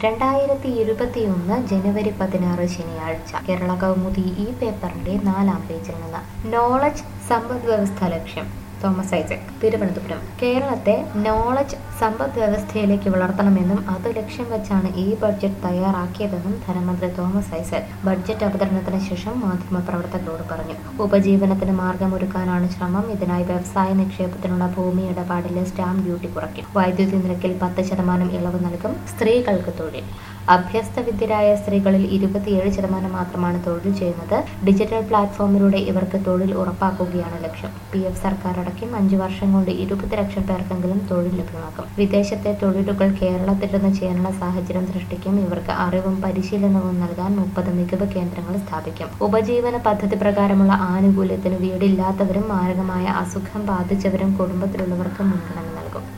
രണ്ടായിരത്തി ഇരുപത്തിയൊന്ന് ജനുവരി പതിനാറ് ശനിയാഴ്ച കേരള കൗമുദി ഈ പേപ്പറിന്റെ നാലാം പേജിൽ നിന്ന് നോളജ് സമ്പദ് വ്യവസ്ഥ ലക്ഷ്യം തോമസ് ഐസക് തിരുവനന്തപുരം കേരളത്തെ നോളജ് സമ്പദ് വ്യവസ്ഥയിലേക്ക് വളർത്തണമെന്നും അത് ലക്ഷ്യം വെച്ചാണ് ഈ ബഡ്ജറ്റ് തയ്യാറാക്കിയതെന്നും ധനമന്ത്രി തോമസ് ഐസക് ബഡ്ജറ്റ് അവതരണത്തിന് ശേഷം മാധ്യമപ്രവർത്തകരോട് പറഞ്ഞു ഉപജീവനത്തിന് മാർഗമൊരുക്കാനാണ് ശ്രമം ഇതിനായി വ്യവസായ നിക്ഷേപത്തിനുള്ള ഭൂമി ഇടപാടിലെ സ്റ്റാമ്പ് ഡ്യൂട്ടി കുറയ്ക്കും വൈദ്യുതി നിരക്കിൽ പത്ത് ശതമാനം ഇളവ് നൽകും സ്ത്രീകൾക്ക് തൊഴിൽ അഭ്യസ്തവിദ്യരായ സ്ത്രീകളിൽ ഇരുപത്തിയേഴ് ശതമാനം മാത്രമാണ് തൊഴിൽ ചെയ്യുന്നത് ഡിജിറ്റൽ പ്ലാറ്റ്ഫോമിലൂടെ ഇവർക്ക് തൊഴിൽ ഉറപ്പാക്കുകയാണ് ലക്ഷ്യം പി എഫ് സർക്കാർ അടക്കം അഞ്ചു വർഷം കൊണ്ട് ഇരുപത് ലക്ഷം പേർക്കെങ്കിലും തൊഴിൽ ലഭ്യമാക്കും വിദേശത്തെ തൊഴിലുകൾ കേരളത്തിലിരുന്ന് ചെയ്യാനുള്ള സാഹചര്യം സൃഷ്ടിക്കും ഇവർക്ക് അറിവും പരിശീലനവും നൽകാൻ മുപ്പത് മികവ് കേന്ദ്രങ്ങൾ സ്ഥാപിക്കും ഉപജീവന പദ്ധതി പ്രകാരമുള്ള ആനുകൂല്യത്തിന് വീടില്ലാത്തവരും മാരകമായ അസുഖം ബാധിച്ചവരും കുടുംബത്തിലുള്ളവർക്ക് മുൻഗണന